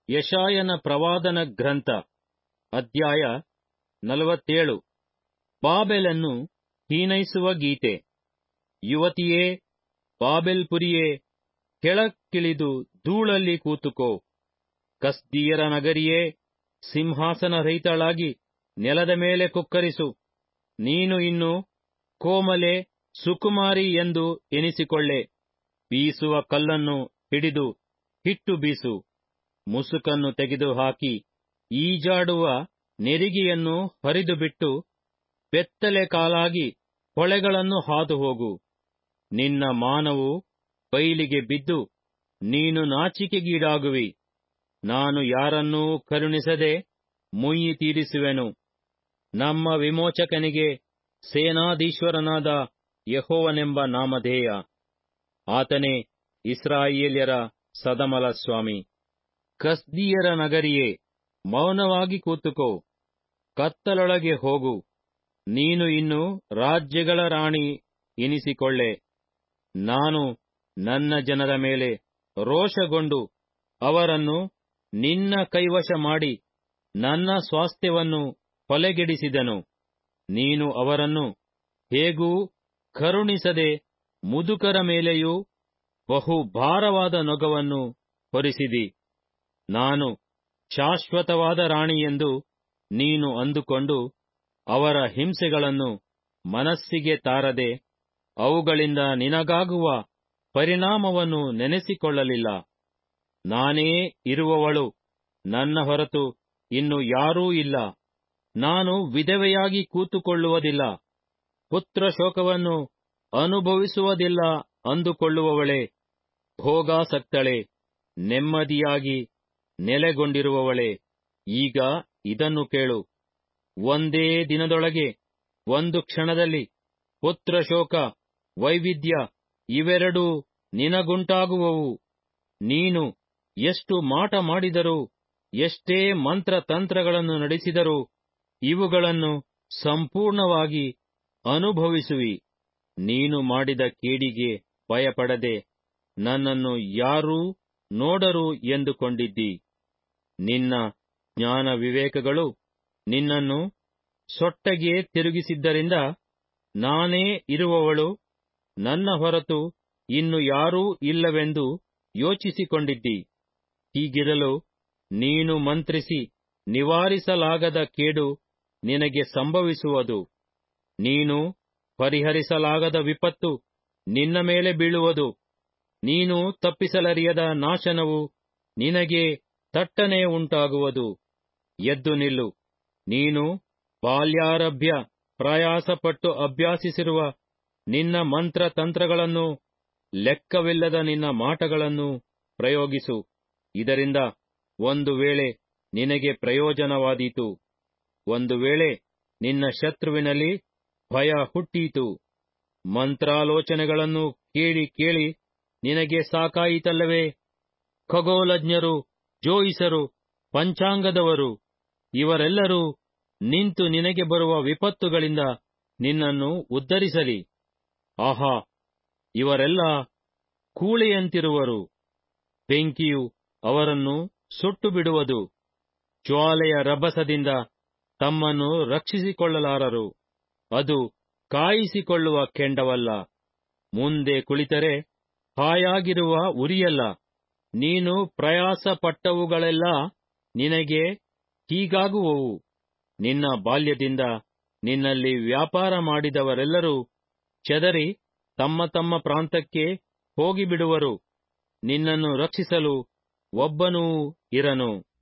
ಯಶಾಯನ ಪ್ರವಾದನ ಗ್ರಂಥ ಅಧ್ಯಾಯ ನಲವತ್ತೇಳು ಬಾಬೆಲನ್ನು ಹೀನೈಸುವ ಗೀತೆ ಯುವತಿಯೇ ಬಾಬೆಲ್ ಪುರಿಯೇ ಕೆಳಕ್ಕಿಳಿದು ಧೂಳಲ್ಲಿ ಕೂತುಕೋ ಕಸ್ದೀಯರ ನಗರಿಯೇ ಸಿಂಹಾಸನ ರಹಿತಳಾಗಿ ನೆಲದ ಮೇಲೆ ಕುಕ್ಕರಿಸು ನೀನು ಇನ್ನು ಕೋಮಲೆ ಸುಕುಮಾರಿ ಎಂದು ಎನಿಸಿಕೊಳ್ಳೆ ಬೀಸುವ ಕಲ್ಲನ್ನು ಹಿಡಿದು ಹಿಟ್ಟು ಬೀಸು ಮುಸುಕನ್ನು ತೆಗೆದುಹಾಕಿ ಈಜಾಡುವ ನೆರಿಗೆಯನ್ನು ಹರಿದುಬಿಟ್ಟು ಬೆತ್ತಲೆ ಕಾಲಾಗಿ ಹೊಳೆಗಳನ್ನು ಹಾದುಹೋಗು ನಿನ್ನ ಮಾನವು ಬೈಲಿಗೆ ಬಿದ್ದು ನೀನು ನಾಚಿಕೆಗೀಡಾಗುವಿ ನಾನು ಯಾರನ್ನೂ ಕರುಣಿಸದೆ ಮುಯ್ಯಿ ತೀರಿಸುವೆನು ನಮ್ಮ ವಿಮೋಚಕನಿಗೆ ಸೇನಾಧೀಶ್ವರನಾದ ಯೆಹೋವನೆಂಬ ನಾಮಧೇಯ ಆತನೇ ಇಸ್ರಾಯೇಲ್ಯರ ಸದಮಲ ಸ್ವಾಮಿ ಕಸ್ದೀಯರ ನಗರಿಯೇ ಮೌನವಾಗಿ ಕೂತುಕೋ ಕತ್ತಲೊಳಗೆ ಹೋಗು ನೀನು ಇನ್ನು ರಾಜ್ಯಗಳ ರಾಣಿ ಎನಿಸಿಕೊಳ್ಳೆ ನಾನು ನನ್ನ ಜನರ ಮೇಲೆ ರೋಷಗೊಂಡು ಅವರನ್ನು ನಿನ್ನ ಕೈವಶ ಮಾಡಿ ನನ್ನ ಸ್ವಾಸ್ಥ್ಯವನ್ನು ಹೊಲೆಗೆಡಿಸಿದನು ನೀನು ಅವರನ್ನು ಹೇಗೂ ಕರುಣಿಸದೆ ಮುದುಕರ ಮೇಲೆಯೂ ಬಹು ಭಾರವಾದ ನೊಗವನ್ನು ಹೊರಿಸಿದಿ ನಾನು ಶಾಶ್ವತವಾದ ರಾಣಿಯೆಂದು ನೀನು ಅಂದುಕೊಂಡು ಅವರ ಹಿಂಸೆಗಳನ್ನು ಮನಸ್ಸಿಗೆ ತಾರದೆ ಅವುಗಳಿಂದ ನಿನಗಾಗುವ ಪರಿಣಾಮವನ್ನು ನೆನೆಸಿಕೊಳ್ಳಲಿಲ್ಲ ನಾನೇ ಇರುವವಳು ನನ್ನ ಹೊರತು ಇನ್ನು ಯಾರೂ ಇಲ್ಲ ನಾನು ವಿಧವೆಯಾಗಿ ಕೂತುಕೊಳ್ಳುವುದಿಲ್ಲ ಪುತ್ರ ಶೋಕವನ್ನು ಅನುಭವಿಸುವುದಿಲ್ಲ ಅಂದುಕೊಳ್ಳುವವಳೆ ಭೋಗಾಸಕ್ತಳೆ ನೆಮ್ಮದಿಯಾಗಿ ನೆಲೆಗೊಂಡಿರುವವಳೆ ಈಗ ಇದನ್ನು ಕೇಳು ಒಂದೇ ದಿನದೊಳಗೆ ಒಂದು ಕ್ಷಣದಲ್ಲಿ ಪುತ್ರ ಶೋಕ ವೈವಿಧ್ಯ ಇವೆರಡೂ ನಿನಗುಂಟಾಗುವವು ನೀನು ಎಷ್ಟು ಮಾಟ ಮಾಡಿದರೂ ಎಷ್ಟೇ ಮಂತ್ರತಂತ್ರಗಳನ್ನು ನಡೆಸಿದರೂ ಇವುಗಳನ್ನು ಸಂಪೂರ್ಣವಾಗಿ ಅನುಭವಿಸುವಿ ನೀನು ಮಾಡಿದ ಕೇಡಿಗೆ ಭಯಪಡದೆ ನನ್ನನ್ನು ಯಾರೂ ನೋಡರು ಎಂದುಕೊಂಡಿದ್ದಿ ನಿನ್ನ ಜ್ಞಾನ ವಿವೇಕಗಳು ನಿನ್ನನ್ನು ಸೊಟ್ಟಗೆ ತಿರುಗಿಸಿದ್ದರಿಂದ ನಾನೇ ಇರುವವಳು ನನ್ನ ಹೊರತು ಇನ್ನು ಯಾರೂ ಇಲ್ಲವೆಂದು ಯೋಚಿಸಿಕೊಂಡಿದ್ದಿ ಹೀಗಿರಲು ನೀನು ಮಂತ್ರಿಸಿ ನಿವಾರಿಸಲಾಗದ ಕೇಡು ನಿನಗೆ ಸಂಭವಿಸುವುದು ನೀನು ಪರಿಹರಿಸಲಾಗದ ವಿಪತ್ತು ನಿನ್ನ ಮೇಲೆ ಬೀಳುವುದು ನೀನು ತಪ್ಪಿಸಲರಿಯದ ನಾಶನವು ನಿನಗೆ ತಟ್ಟನೆ ಉಂಟಾಗುವುದು ಎದ್ದು ನಿಲ್ಲು ನೀನು ಬಾಲ್ಯಾರಭ್ಯ ಪ್ರಯಾಸಪಟ್ಟು ಅಭ್ಯಾಸಿಸಿರುವ ನಿನ್ನ ಮಂತ್ರತಂತ್ರಗಳನ್ನು ಲೆಕ್ಕವಿಲ್ಲದ ನಿನ್ನ ಮಾಟಗಳನ್ನು ಪ್ರಯೋಗಿಸು ಇದರಿಂದ ಒಂದು ವೇಳೆ ನಿನಗೆ ಪ್ರಯೋಜನವಾದೀತು ಒಂದು ವೇಳೆ ನಿನ್ನ ಶತ್ರುವಿನಲ್ಲಿ ಭಯ ಹುಟ್ಟೀತು ಮಂತ್ರಾಲೋಚನೆಗಳನ್ನು ಕೇಳಿ ಕೇಳಿ ನಿನಗೆ ಸಾಕಾಯಿತಲ್ಲವೇ ಖಗೋಲಜ್ಞರು ಜೋಯಿಸರು ಪಂಚಾಂಗದವರು ಇವರೆಲ್ಲರೂ ನಿಂತು ನಿನಗೆ ಬರುವ ವಿಪತ್ತುಗಳಿಂದ ನಿನ್ನನ್ನು ಉದ್ಧರಿಸಲಿ ಆಹಾ ಇವರೆಲ್ಲ ಕೂಳೆಯಂತಿರುವರು ಬೆಂಕಿಯು ಅವರನ್ನು ಸುಟ್ಟು ಬಿಡುವುದು ಜ್ವಾಲೆಯ ರಭಸದಿಂದ ತಮ್ಮನ್ನು ರಕ್ಷಿಸಿಕೊಳ್ಳಲಾರರು ಅದು ಕಾಯಿಸಿಕೊಳ್ಳುವ ಕೆಂಡವಲ್ಲ ಮುಂದೆ ಕುಳಿತರೆ ಹಾಯಾಗಿರುವ ಉರಿಯಲ್ಲ ನೀನು ಪ್ರಯಾಸ ಪಟ್ಟವುಗಳೆಲ್ಲ ನಿನಗೆ ಹೀಗಾಗುವವು ನಿನ್ನ ಬಾಲ್ಯದಿಂದ ನಿನ್ನಲ್ಲಿ ವ್ಯಾಪಾರ ಮಾಡಿದವರೆಲ್ಲರೂ ಚೆದರಿ ತಮ್ಮ ತಮ್ಮ ಪ್ರಾಂತಕ್ಕೆ ಹೋಗಿಬಿಡುವರು ನಿನ್ನನ್ನು ರಕ್ಷಿಸಲು ಒಬ್ಬನೂ ಇರನು